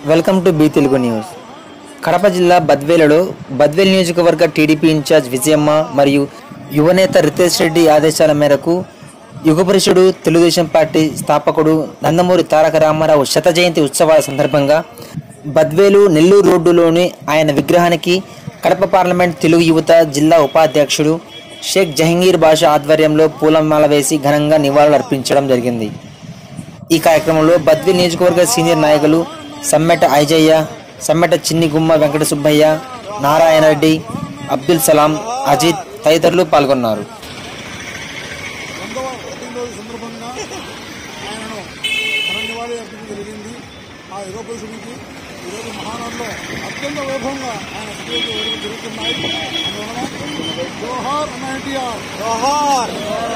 welcome to B Telugu news Kadapa జిల్లా బద్వేలలో బద్వేల్ నియోజకవర్గ టీడీపీ ఇన్ఛార్జ్ విజయమ్మ మరియు యువనేత రితేష్ రెడ్డి ఆదేశాల మేరకు యుగపురుషుడు తెలుగుదేశం పార్టీ స్థాపకుడు నందమూరి తారక రామారావు శత జయంతి ఉత్సవాల సందర్భంగా బద్వేలు నెల్లూరు రోడ్డులోని ఆయన విగ్రహానికి కడప పార్లమెంట్ తెలుగు యువత జిల్లా ఉపాధ్యక్షుడు షేక్ జహంగీర్ బాషా ఆధ్వర్యంలో పూలమాల వేసి ఘనంగా నివాళులు అర్పించడం జరిగింది ఈ కార్యక్రమంలో బద్వి నియోజకవర్గ సీనియర్ నాయకులు సమ్మెట ఐజయ్య సమ్మెట చిన్ని గుమ్మ వెంకట సుబ్బయ్య నారాయణ రెడ్డి అబ్దుల్ సలాం అజిత్ తదితరులు పాల్గొన్నారు వందవ పుట్టినరోజు సందర్భంగా ఆయనను ఘననివాళి అర్పించడం జరిగింది ఆ యుగ పురుషునికి ఈరోజు మహానంలో అత్యంత వైభవంగా ఆయన స్టేజ్ వేడుకలు జరుగుతున్నాయి అందువలన జోహార్ ఎన్ఐటిఆర్ జోహార్